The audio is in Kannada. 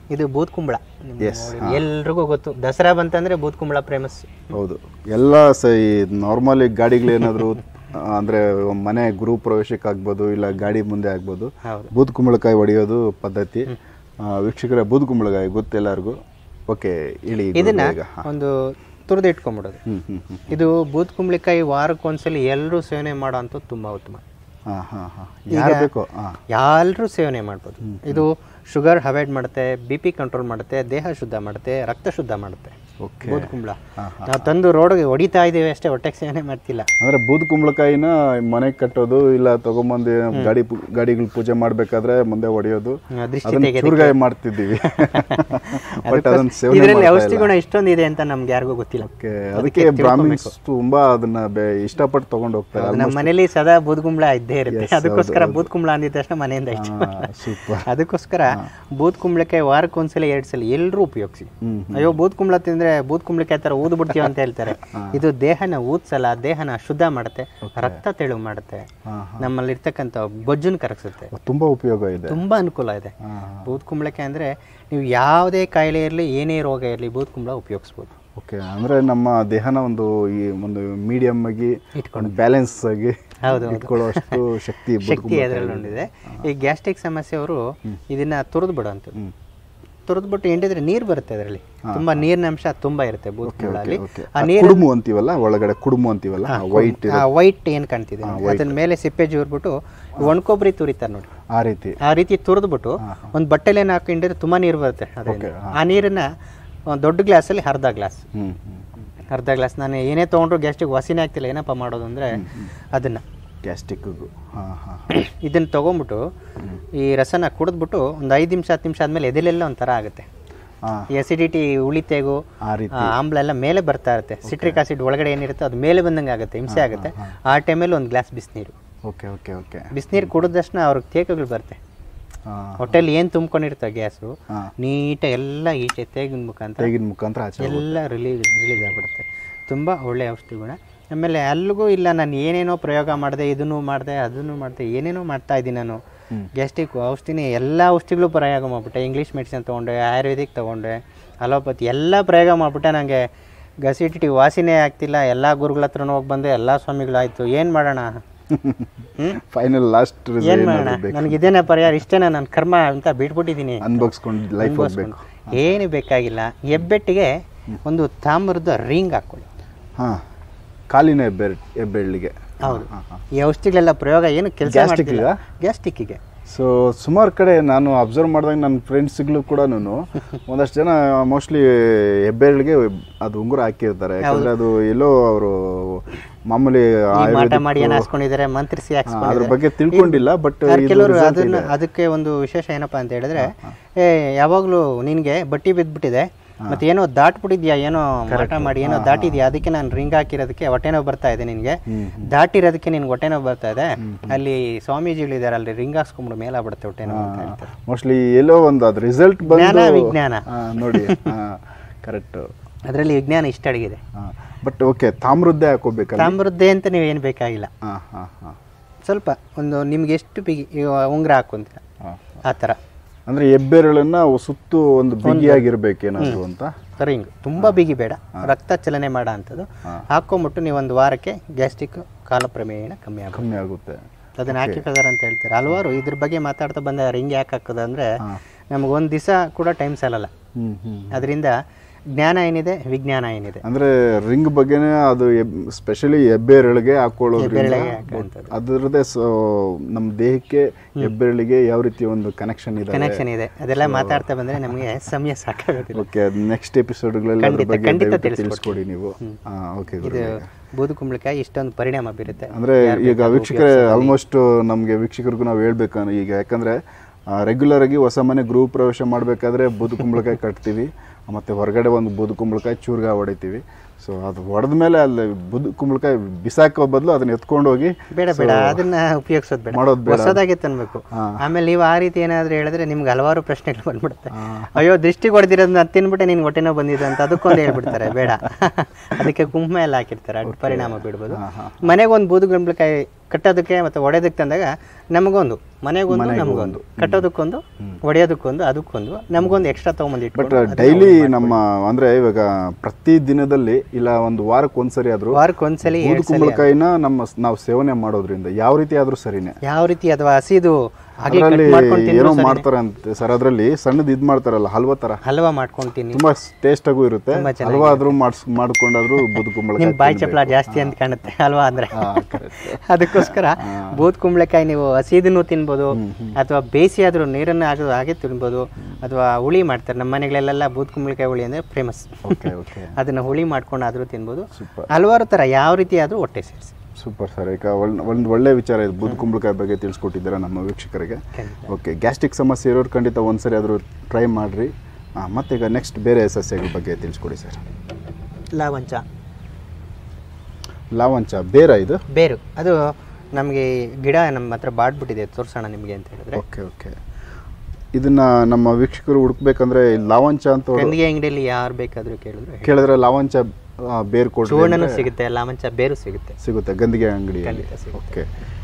ಇದು ಬೂತ್ ಕುಂಬಳ ನಿಮ್ಗೆ Yes, ನೋಡಿ, ಎಲ್ರಿಗೂ ಗೊತ್ತು ದಸರಾ ಬಂತಂದ್ರೆ ಬೂತ್ ಕುಂಬಳ ಫೇಮಸ್ ಹೌದು ಎಲ್ಲ ಸ ನಾರ್ಮಲಿ ಗಾಡಿಗಳೇನಾದರೂ ಅಂದರೆ ಮನೆ ಗೃಹ ಪ್ರವೇಶಕ್ಕೆ ಆಗ್ಬೋದು ಇಲ್ಲ ಗಾಡಿ ಮುಂದೆ ಆಗ್ಬೋದು ಹೌದು ಬೂದ್ ಕುಂಬಳಕಾಯಿ ಹೊಡೆಯೋದು ಪದ್ಧತಿ ಆ, ವೀಕ್ಷಕರೇ ಬೂದ್ ಕುಂಬಳಕಾಯಿ ಗೊತ್ತು ಎಲ್ಲರಿಗೂ ಓಕೆ ಹೇಳಿ ಇದನ್ನ ಈಗ ಒಂದು ತುರಿದು ಇಟ್ಕೊಂಡ್ಬಿಡೋದು ಹ್ಞೂ ಹ್ಞೂ ಹ್ಞೂ ಇದು ಬೂತ್ ಕುಂಬಳಕಾಯಿ ವಾರಕ್ಕೊಂದ್ಸಲಿ ಎಲ್ಲರೂ ಸೇವನೆ ಮಾಡೋ ಅಂಥದ್ದು ತುಂಬ ಉತ್ತಮ ಹಾಂ ಹಾಂ ಹಾಂ ಯಾರು ಬೇಕೋ ಹಾಂ ಎಲ್ಲರೂ ಸೇವನೆ ಮಾಡ್ಬೋದು ಇದು ಶುಗರ್ ಅವಾಯ್ಡ್ ಮಾಡುತ್ತೆ ಬಿ ಪಿ ಕಂಟ್ರೋಲ್ ಮಾಡುತ್ತೆ ದೇಹ ಶುದ್ಧ ಮಾಡುತ್ತೆ ರಕ್ತ ಶುದ್ಧ ಮಾಡುತ್ತೆ ಓಕೆ ಬೂದ್ ಕುಂಬಳ ನಾವು ತಂದು ರೋಡ್ಗೆ ಹೊಡಿತಾ ಇದ್ದೀವಿ ಅಷ್ಟೇ ಹೊಟ್ಟೆಗೆ ಸೇವನೆ ಮಾಡ್ತಿಲ್ಲ ಅಂದ್ರೆ ಬೂದ್ ಕುಂಬಳಕಾಯಿನ ಮನೆಗೆ ಕಟ್ಟೋದು ಇಲ್ಲ ತಗೊಂಬಂದು ಗಾಡಿ ಪೂ- ಗಾಡಿಗಳು ಪೂಜೆ ಮಾಡ್ಬೇಕಾದ್ರೆ ಮುಂದೆ ಹೊಡೆಯೋದು ಆ, ದೃಷ್ಟಿ ಅದನ್ನ ತೆಗೆಯೋದಕ್ಕೆ. ಚೂರ್ಗಾಯಿ ಮಾಡ್ತಿದ್ದೀವಿ ಬಟ್ ಅದನ್ನ ಸೇವನೆ ಇದರಲ್ಲಿ ಮಾಡ್ತಾ ಔಷಧಿ ಗುಣ ಇಷ್ಟೊಂದಿದೆ ಅಂತ ನಮ್ಗೆ ಯಾರಿಗೂ ಗೊತ್ತಿಲ್ಲ ಓಕೆ ಅದಕ್ಕೆ ಬ್ರಾಹ್ಮಿನ್ಸ್ ತುಂಬಾ ಅದನ್ನ ಬೆ- ಇಷ್ಟಪಟ್ಟು ತಗೊಂಡು ಹೋಗ್ತಾರೆ ನಮ್ಮ ಮನೇಲಿ ಸದಾ ಬೂದ್ ಕುಂಬಳ ಇದ್ದೇ ಇರುತ್ತೆ ಅದಕ್ಕೋಸ್ಕರ ಬೂದ್ ಕುಂಬಳ ಅಂದಿದ ತಕ್ಷಣ ಮನೆಯಿಂದ ಇಷ್ಟ ಸೂಪರ್ ಅದಕ್ಕೋಸ್ಕರ ಬೂದ್ ಕುಂಬಳಕಾಯಿ ವಾರಕ್ಕೊಂದ್ಸಲ ಎರಡು ಸಲ ಎಲ್ಲರೂ ಉಪಯೋಗಿಸಿ ಹ್ಮ್ ಅಯ್ಯೋ ಬೂದ್ ಕುಂಬಳ ತಿಂದ್ರೆ ಬೂದ್ ಕುಂಬಳಕಾಯಿ ತರ ಊದ್ ಬಿಡ್ತೀವಿ ಅಂತ ಹೇಳ್ತಾರೆ ಇದು ದೇಹನ ಊದ್ಸಲ್ಲ ದೇಹನ ಶುದ್ಧ ಮಾಡುತ್ತೆ ರಕ್ತ ತೆಳು ಮಾಡುತ್ತೆ ಹಾ, ನಮ್ಮಲ್ಲಿ ಇರ್ತಕ್ಕಂಥ ಬೊಜ್ಜನ್ ಕರಗಿಸುತ್ತೆ ತುಂಬಾ ಉಪಯೋಗ ಇದೆ ತುಂಬಾ ಅನುಕೂಲ ಇದೆ ಹಾ, ಬೂದ್ ಕುಂಬಳಕಾಯಿ ಅಂದ್ರೆ ನೀವು ಯಾವುದೇ ಕಾಯಿಲೆ ಇರಲಿ ಏನೇ ರೋಗ ಇರಲಿ ಬೂದ್ ಕುಂಬಳ ಉಪಯೋಗಿಸ್ಬೋದು ಓಕೆ ಅಂದ್ರೆ ನಮ್ಮ ದೇಹನ ಒಂದು ಈ ಒಂದು ಮೀಡಿಯಂ ಆಗಿ ಇಟ್ಕೊಂಡು ಬ್ಯಾಲೆನ್ಸ್ ಆಗಿ ಹೌದು, ಇಟ್ಕೊಳ್ಳೋಷ್ಟು ಶಕ್ತಿ ಬೂದ್ ಶಕ್ತಿ ಅದರಲ್ಲಿ ಹೊಂದಿದೆ ಈ ಗ್ಯಾಸ್ಟ್ರಿಕ್ ಸಮಸ್ಯೆ ಅವರು ಇದನ್ನ ತುರಿದು ಬಿಡುವಂಥದ್ದು ಹ್ಮ್. ತುರಿದ್ಬಿಟ್ಟು ಹಿಂಡಿದ್ರೆ ನೀರು ಬರುತ್ತೆ ಅದರಲ್ಲಿ ತುಂಬಾ ನೀರಿನ ಅಂಶ ತುಂಬಾ ಇರುತ್ತೆ ಬೂದ್ ಕುಂಬಳಲ್ಲಿ ಓಕೆ ಆ ನೀರು ಕುಡುಮು ಅಂತೀವಲ್ಲ ಒಳಗಡೆ ಕುಡುಮು ಅಂತೀವಲ್ಲ ವೈಟ್ ವೈಟ್ ಏನ್ ಕಾಣ್ತಿದೆ ನೋಡಿ, ಅದನ್ನ ಮೇಲೆ ಸಿಪ್ಪೆ ಜೂರ್ಬಿಟ್ಟು ಒಣಕೊಬ್ಬರಿ ತುರಿತಾರೆ ನೋಡಿ ಆ ರೀತಿ ಆ ರೀತಿ ತುರಿದ್ಬಿಟ್ಟು ಒಂದು ಬಟ್ಟೆಲಿ ಏನು ಹಾಕೊಂಡಿದ್ರೆ ತುಂಬಾ ನೀರು ಬರುತ್ತೆ ಅದರಿಂದ ಆ ನೀರನ್ನ ಒಂದು ದೊಡ್ಡ ಗ್ಲಾಸಲ್ಲಿ ಅರ್ಧ ಗ್ಲಾಸ್ ಹ್ಮ್ ಹ್ಮ್ ಅರ್ಧ ಗ್ಲಾಸ್ ನಾನು ಏನೇ ತೊಗೊಂಡ್ರು ಗ್ಯಾಸ್ಟಿಗೆ ವಾಸಿನೇ ಆಗ್ತಿಲ್ಲ ಏನಪ್ಪ ಮಾಡೋದು ಅಂದರೆ ಅದನ್ನು ಗ್ಯಾಸ್ಟಿಕ್ಗೂ ಹಾಂ ಹಾಂ ಇದನ್ನು ತೊಗೊಂಬಿಟ್ಟು ಈ ರಸನ ಕುಡಿದ್ಬಿಟ್ಟು ಒಂದು ಐದು ನಿಮಿಷ ಹತ್ತು ನಿಮಿಷ ಆದಮೇಲೆ ಎದೆಲೆಲ್ಲ ಒಂಥರ ಆಗುತ್ತೆ ಹಾಂ ಈ ಅಸಿಡಿಟಿ ಉಳಿತೆಗು ಆ ರೀತಿ ಆ, ಆಮ್ಲ ಎಲ್ಲ ಮೇಲೆ ಬರ್ತಾ ಇರುತ್ತೆ ಸಿಟ್ರಿಕ್ ಆಸಿಡ್ ಒಳಗಡೆ ಏನಿರುತ್ತೆ ಅದು ಮೇಲೆ ಬಂದಂಗೆ ಆಗುತ್ತೆ ಹಿಂಸೆ ಆಗುತ್ತೆ ಆ ಟೈಮಲ್ಲಿ ಒಂದು ಗ್ಲಾಸ್ ಬಿಸಿನೀರು ಓಕೆ ಓಕೆ ಓಕೆ ಬಿಸಿನೀರು ಕುಡಿದ ತಕ್ಷಣ ಅವ್ರಿಗೆ ತೇಕಗಳು ಬರುತ್ತೆ ಹಾಂ ಹೊಟ್ಟೆಲಿ ಏನು ತುಂಬ್ಕೊಂಡಿರುತ್ತೆ ಗ್ಯಾಸು ಹಾಂ ನೀಟಾಗಿ ಎಲ್ಲ ಈಚೆ ತೇಗಿನ ಮುಖಾಂತರ ತೆಗಿನ ಮುಖಾಂತರ ಆಚೆ ಎಲ್ಲ ರಿಲೀಸ್ ರಿಲೀಸ್ ಆಗಿಬಿಡುತ್ತೆ ತುಂಬ ಒಳ್ಳೆಯ ಔಷಧಿ ಗುಣ ಆಮೇಲೆ ಅಲ್ಲಿಗೂ ಇಲ್ಲ ನಾನು ಏನೇನೋ ಪ್ರಯೋಗ ಮಾಡಿದೆ ಇದನ್ನು ಮಾಡಿದೆ ಅದನ್ನು ಮಾಡಿದೆ ಏನೇನೋ ಮಾಡ್ತಾ ಇದ್ದೀನಿ ನಾನು ಗ್ಯಾಸ್ಟ್ರಿಕ್ ಔಷಧಿನೇ ಎಲ್ಲ ಔಷಧಿಗಳು ಪ್ರಯೋಗ ಮಾಡಿಬಿಟ್ಟೆ ಇಂಗ್ಲೀಷ್ ಮೆಡಿಸಿನ್ ತೊಗೊಂಡೆ ಆಯುರ್ವೇದಿಕ್ ತೊಗೊಂಡೆ ಅಲೋಪತಿ ಎಲ್ಲ ಪ್ರಯೋಗ ಮಾಡಿಬಿಟ್ಟೆ ನನಗೆ ಗಸಿಡಿಟಿ ವಾಸಿನೇ ಆಗ್ತಿಲ್ಲ ಎಲ್ಲ ಗುರುಗಳ ಹತ್ರನೂ ಹೋಗಿ ಬಂದೆ ಎಲ್ಲ ಸ್ವಾಮಿಗಳಾಯಿತು ಏನು ಮಾಡೋಣ ಹ್ಞೂ ಫೈನಲ್ ಲಾಸ್ಟ್ ಏನು ಮಾಡೋಣ ನನಗೆ ಇದೇನೇ ಪರಿಹಾರ ಇಷ್ಟೇನ ನನ್ನ ಕರ್ಮ ಅಂತ ಬಿಟ್ಬಿಟ್ಟಿದ್ದೀನಿ ಅನ್ಭವಿಸ್ಕೊಂಡು ಲೈಫ್ ಹೋಗ್ಬೇಕು ಏನು ಬೇಕಾಗಿಲ್ಲ ಹೆಬ್ಬೆಟ್ಟಿಗೆ ಒಂದು ತಾಮ್ರದ ರಿಂಗ್ ಹಾಕೊಳ್ಳಿ ಹಾಂ ಕಾಲಿನ ಹೆಬ್ಬೆ ಹೆಬ್ಬೆಳ್ಳಿಗೆ ಹೌದು ಈ ಔಷಧಿಗಳೆಲ್ಲ ಪ್ರಯೋಗ ಏನು ಕೆಲಸ ಮಾಡ್ತಿಲ್ಲ ಗ್ಯಾಸ್ಟ್ರಿಕ್ಕಿಗಾ? ಗ್ಯಾಸ್ಟಿಕ್ಕಿಗೆ ಸೊ ಸುಮಾರು ಕಡೆ ನಾನು ಅಬ್ಸರ್ವ್ ಮಾಡಿದಾಗ ನನ್ನ ಫ್ರೆಂಡ್ಸ್ಗಳು ಕೂಡ ಒಂದಷ್ಟು ಜನ ಮೋಸ್ಟ್ಲಿ ಹೆಬ್ಬೆರಳಿಗೆ ಅದು ಉಂಗುರ ಹಾಕಿರ್ತಾರೆ ಯಾಕಂದ್ರೆ ಅದು ಎಲ್ಲೋ ಅವರು ಮಾಮೂಲಿ ಈ ಮಾಟ ಆಯುರ್ವೇದಿಕ್ ಮಾಡಿ ಏನು ಹಾಸ್ಕೊಂಡಿದ್ದಾರೆ ಮಂತ್ರಿಸಿ ಅದ್ರ ಹಾಕ್ಸ್ಕೊಂಡಿದ್ದಾರೆ ಬಗ್ಗೆ ತಿಳ್ಕೊಂಡಿಲ್ಲ ಬಟ್ ಕೆಲವರು ಅದನ್ನ ಅದಕ್ಕೆ ಒಂದು ವಿಶೇಷ ಏನಪ್ಪಾ ಅಂತ ಹೇಳಿದ್ರೆ ಏ ಯಾವಾಗಲೂ ನಿನಗೆ ಬಟ್ಟಿ ಬಿದ್ದ್ಬಿಟ್ಟಿದೆ ಮತ್ತೆ ಏನೋ ದಾಟ್ಬಿಟ್ಟಿದ್ಯಾ ಏನೋ ಮಾಟ ಮಾಡಿ ಏನೋ ದಾಟಿದ್ಯಾ ಅದಕ್ಕೆ ನಾನು ರಿಂಗ್ ಹಾಕಿರೋದಕ್ಕೆ ಹೊಟ್ಟೆನೋ ಬರ್ತಾ ಇದೆ ನಿನಗೆ ದಾಟಿರೋದಕ್ಕೆ ನಿನ್ಗೆ ಹೊಟ್ಟೆನೋ ಬರ್ತಾ ಇದೆ ಅಲ್ಲಿ ಸ್ವಾಮೀಜಿಗಳಿದ್ದಾರೆ ಅಲ್ಲಿ ರಿಂಗ್ ಹಾಕ್ಸ್ಕೊಂಡ್ಬಿಡು ಮೇಲಾಗ್ಬಿಡುತ್ತೆ ಹೊಟ್ಟೆನೋ ಅಂತ ಹೇಳ್ತಾರೆ ಮೋಸ್ಟ್ಲಿ ಎಲ್ಲೋ ಒಂದು ಅದು ರಿಸಲ್ಟ್ ಜ್ಞಾನ ಬಂದು ವಿಜ್ಞಾನ ಆ, ನೋಡಿ ಕರೆಕ್ಟ್ ಅದರಲ್ಲಿ ವಿಜ್ಞಾನ ಇಷ್ಟ ಅಡಗಿದೆ ಬಟ್ ಓಕೆ ತಾಮ್ರದ್ದೇ ಹಾಕೋಬೇಕಲ್ಲ ತಾಮ್ರದ್ದೇ ಅಂತ ನೀವೇನು ಬೇಕಾಗಿಲ್ಲ ಹಾಂ ಹಾಂ ಹಾಂ ಸ್ವಲ್ಪ ಒಂದು ನಿಮ್ಗೆ ಎಷ್ಟು ಬಿಗಿ ಈಗ ಉಂಗುರ ಹಾಕೊಂತೀರ ಹಾಂ ಆ ಥರ ಅಂದ್ರೆ ಹೆಬ್ಬೆರಳನ್ನ ಸುತ್ತು ಒಂದು ಬಿಗಿಯಾಗಿರ್ಬೇಕೇನಾದ್ರು ಅಂತ ರಿಂಗ್ ತುಂಬ ಬಿಗಿ ಬೇಡ ರಕ್ತ ಚಲನೆ ಮಾಡೋ ಅಂಥದ್ದು ಹಾಕೊಂಬಿಟ್ಟು ನೀವು ಒಂದು ವಾರಕ್ಕೆ ಗ್ಯಾಸ್ಟ್ರಿಕ್ ಕಾಲಪ್ರಮೇಯನ ಕಮ್ಮಿ ಆಗುತ್ತೆ ಕಮ್ಮಿ ಆಗುತ್ತೆ ಅದನ್ನ ಹಾಕಿ ಫಿಗರ್ ಅಂತ ಹೇಳ್ತಾರೆ ಹಲವಾರು ಇದ್ರ ಬಗ್ಗೆ ಮಾತಾಡ್ತಾ ಬಂದ ರಿಂಗ್ ಯಾಕೆ ಹಾಕೋದು ಅಂದರೆ ನಮ್ಗೆ ಒಂದು ದಿವಸ ಕೂಡ ಟೈಮ್ ಸಾಲಲ್ಲ ಹ್ಮ್ ಹ್ಮ್ ಅದರಿಂದ ಜ್ಞಾನ ಏನಿದೆ ವಿಜ್ಞಾನ ಏನಿದೆ ಅಂದ್ರೆ ರಿಂಗ್ ಬಗ್ಗೆನೇ ಅದು ಸ್ಪೆಷಲಿ ಹೆಬ್ಬೆರಳಿಗೆ ಹಾಕೊಳ್ಳೋದ್ರಿಂದ ಹೆಬ್ಬೆರಳಿಗೆ ಹಾಕೋಂಥದ್ದು. ಅದರದ್ದೇ ಸೊ ನಮ್ಮ ದೇಹಕ್ಕೆ ಹೆಬ್ಬೆರಳಿಗೆ ಯಾವ ರೀತಿ ಒಂದು ಕನೆಕ್ಷನ್ ಇದೆ ಕನೆಕ್ಷನ್ ಇದೆ ಅದೆಲ್ಲ ಮಾತಾಡ್ತಾ ಬಂದರೆ ನಮಗೆ ಸಮಯ ಸಾಕಾಗೋದಿಲ್ಲ ಓಕೆ ನೆಕ್ಸ್ಟ್ ಎಪಿಸೋಡ್ಗಳಲ್ಲಿ ಅದ್ರ ಖಂಡಿತ, ಬಗ್ಗೆ ಖಂಡಿತ ದಯವಿಟ್ಟು ತಿಳಿಸ್ಕೊಡಿ. ತಿಳಿಸ್ಕೊಡಿ ನೀವು ಓಕೆ ಇದು ಬೂದು ಕುಂಬಳಕಾಯಿ ಇಷ್ಟೊಂದು ಪರಿಣಾಮ ಬೀರುತ್ತೆ ಅಂದ್ರೆ ಈಗ ವೀಕ್ಷಕರೇ ಆಲ್ಮೋಸ್ಟ್ ನಮಗೆ ವೀಕ್ಷಕರಿಗೂ ನಾವು ಹೇಳ್ಬೇಕು ಈಗ ಯಾಕಂದ್ರೆ ರೆಗ್ಯುಲರ್ ಆಗಿ ಹೊಸ ಮನೆ ಗೃಹ ಪ್ರವೇಶ ಮಾಡಬೇಕಾದ್ರೆ ಬೂದು ಕುಂಬಳಕಾಯಿ ಕಟ್ತೀವಿ ಮತ್ತೆ ಹೊರಗಡೆ ಒಂದು ಬೂದು ಕುಂಬಳಕಾಯಿ ಚೂರ್ಗ ಹೊಡಿತೀವಿ ಸೊ ಅದು ಹೊಡೆದ ಮೇಲೆ ಅಲ್ಲಿ ಬೂದು ಕುಂಬಳಕಾಯಿ ಬಿಸಾಕೋ ಬದಲು ಅದನ್ನ ಎತ್ಕೊಂಡು ಹೋಗಿ ಬೇಡ ಬೇಡ ಅದನ್ನ ಉಪಯೋಗಿಸೋದು ಬೇಡ ಮಾಡೋದು ಬೇಡ. ಹೊಸದಾಗಿ ತನ್ಬೇಕು ಆಮೇಲೆ ನೀವು ಆ ರೀತಿ ಏನಾದ್ರು ಹೇಳಿದ್ರೆ ನಿಮ್ಗೆ ಹಲವಾರು ಪ್ರಶ್ನೆಗಳು ಬಂದ್ಬಿಡುತ್ತೆ ಅಯ್ಯೋ ದೃಷ್ಟಿಗೆ ಹೊಡೆದಿರೋದನ್ನ ತಿನ್ಬಿಟ್ಟೆ ನಿನ್ಗೆ ಹೊಟ್ಟೆನೋ ಬಂದಿದೆ ಅಂತ ಅದಕ್ಕೊಂದು ಹೇಳ್ಬಿಡ್ತಾರೆ ಬೇಡ ಅದಕ್ಕೆ ಕುಂಕುಮ ಎಲ್ಲ ಹಾಕಿರ್ತಾರೆ ಅಡ್ ಪರಿಣಾಮ ಬೀಳ್ಬೋದು ಮನೆಗೆ ಒಂದು ಬೂದು ಕುಂಬಳಕಾಯಿ ಕಟ್ಟೋದಕ್ಕೆ ಮತ್ತು ಹೊಡೆದಕ್ಕೆ ತಂದಾಗ ನಮಗೊಂದು ಮನೆಗೊಂದು ನಮಗೊಂದು ಕಟ್ಟೋದಕ್ಕೊಂದು ಹೊಡೆಯೋದಕ್ಕೊಂದು ಅದಕ್ಕೊಂದು ನಮಗೊಂದು ಎಕ್ಸ್ಟ್ರಾ ತೊಗೊಂಬಂದು ಬಟ್ ಇಟ್ಕೊಂಡು ಡೈಲಿ ನಮ್ಮ ಅಂದ್ರೆ ಇವಾಗ ಪ್ರತಿ ದಿನದಲ್ಲಿ ಇಲ್ಲ ಒಂದು ವಾರಕ್ಕೆ ಒಂದ್ಸರಿ ಆದ್ರೂ ವಾರಕ್ಕೆ ಒಂದ್ಸಲಿ ಬೂದು ಕುಂಬಳಕಾಯಿನ ನಮ್ಮ ನಾವು ಸೇವನೆ ಮಾಡೋದ್ರಿಂದ ಯಾವ ರೀತಿ ಆದ್ರೂ ಸರಿನೇ ಯಾವ ರೀತಿ ಅಥವಾ ಹಸಿದು ಹಾಗೆ ಅದರಲ್ಲಿ ಕಟ್ ಮಾಡ್ಕೊಂಡು ಏನೋ ತಿನ್ನೋ ಮಾಡ್ತಾರೆ ಅಂತ ಸರ್ ಅದರಲ್ಲಿ ಸಣ್ಣದು ಇದ್ ಮಾಡ್ತಾರಲ್ಲ ಹಲ್ವಾ ತರ ಹಲ್ವಾ ಮಾಡ್ಕೊಂಡು ತಿನ್ನಿ ತುಂಬಾ ಟೇಸ್ಟ್ ಆಗು ಇರುತ್ತೆ ಹಲ್ವಾ ಆದ್ರೂ ಮಾಡ್ಸ್ ಮಾಡ್ಕೊಂಡಾದ್ರೂ ಬೂದು ನಿಮ್ ಕುಂಬಳಕಾಯಿ ಬಾಯಿ ಚಪ್ಪಲ ಜಾಸ್ತಿ ಅಂತ ಕಾಣುತ್ತೆ ಅಲ್ವಾ ಅಂದ್ರೆ ಅದಕ್ಕೋಸ್ಕರ ಬೂದ್ ಕುಂಬಳಕಾಯಿ ನೀವು ಹಸಿದನ್ನು ತಿನ್ಬೋದು ಅಥವಾ ಬೇಯಿಸಿ ಆದ್ರೂ ನೀರನ್ನು ಹಾಕಿದ್ರು ಹಾಗೆ ತಿನ್ಬೋದು ಅಥವಾ ಹುಳಿ ಮಾಡ್ತಾರೆ ನಮ್ಮ ಮನೆಗಳಲ್ಲೆಲ್ಲ ಬೂದ್ ಕುಂಬಳಕಾಯಿ ಹುಳಿ ಅಂದ್ರೆ ಫೇಮಸ್ ಓಕೆ ಓಕೆ ಅದನ್ನ ಹುಳಿ ಮಾಡ್ಕೊಂಡು ಆದ್ರೂ ತಿನ್ಬೋದು Super. ಹಲವಾರು ತರ ಯಾವ ರೀತಿ ಆದ್ರೂ ಹೊಟ್ಟೆ ಸೇರಿಸಿ ಸೂಪರ್ ಸರ್ ಈಗ ಒಳ್ಳೆ ಒಂದು ಒಳ್ಳೆ ವಿಚಾರ ಇದು ಬೂದು ಕುಂಬಳಕಾಯಿ ಬಗ್ಗೆ ತಿಳಿಸ್ಕೊಟ್ಟಿದ್ದೀರಾ ನಮ್ಮ ವೀಕ್ಷಕರಿಗೆ ಓಕೆ ಗ್ಯಾಸ್ಟ್ರಿಕ್ ಸಮಸ್ಯೆ ಇರೋರು ಖಂಡಿತ ಒಂದ್ಸರಿ ಆದರೂ ಟ್ರೈ ಮಾಡಿರಿ ಮತ್ತೆ ಈಗ ನೆಕ್ಸ್ಟ್ ಬೇರೆ ಸಸ್ಯಗಳ ಬಗ್ಗೆ ತಿಳಿಸ್ಕೊಡಿ ಸರ್ ಲಾವಂಚ ಲಾವಂಚ ಬೇರ ಇದು ಬೇರು ಅದು ನಮಗೆ ಗಿಡ ನಮ್ಮ ಹತ್ರ ಬಾಡ್ಬಿಟ್ಟಿದೆ ತೋರ್ಸೋಣ ನಿಮಗೆ ಅಂತ ಹೇಳಿದ್ರೆ ಓಕೆ ಓಕೆ ಇದನ್ನ ನಮ್ಮ ವೀಕ್ಷಕರು ಹುಡುಕ್ಬೇಕಂದ್ರೆ ಈ ಲಾವಂಚ ಅಂತ ಹೊಡ್- ಕಂದಿಗೆ ಅಂಗಡಿಯಲ್ಲಿ ಯಾರು ಬೇಕಾದ್ರೂ ಕೇಳಿದ್ರು ಹೇಳಿ. ಕೇಳಿದ್ರೆ ಲಾವಂಚ ಆ, ಬೇರ್ ಕೊಡ್ರಿ ಚೂರ್ಣನೂ ಸಿಗುತ್ತೆ ಲಾವಂಚ ಬೇರು ಸಿಗುತ್ತೆ ಸಿಗುತ್ತೆ ಗಂದಿಗೆ ಅಂಗಡಿ ಖಂಡಿತ ಸಿಗುತ್ತೆ. ಓಕೆ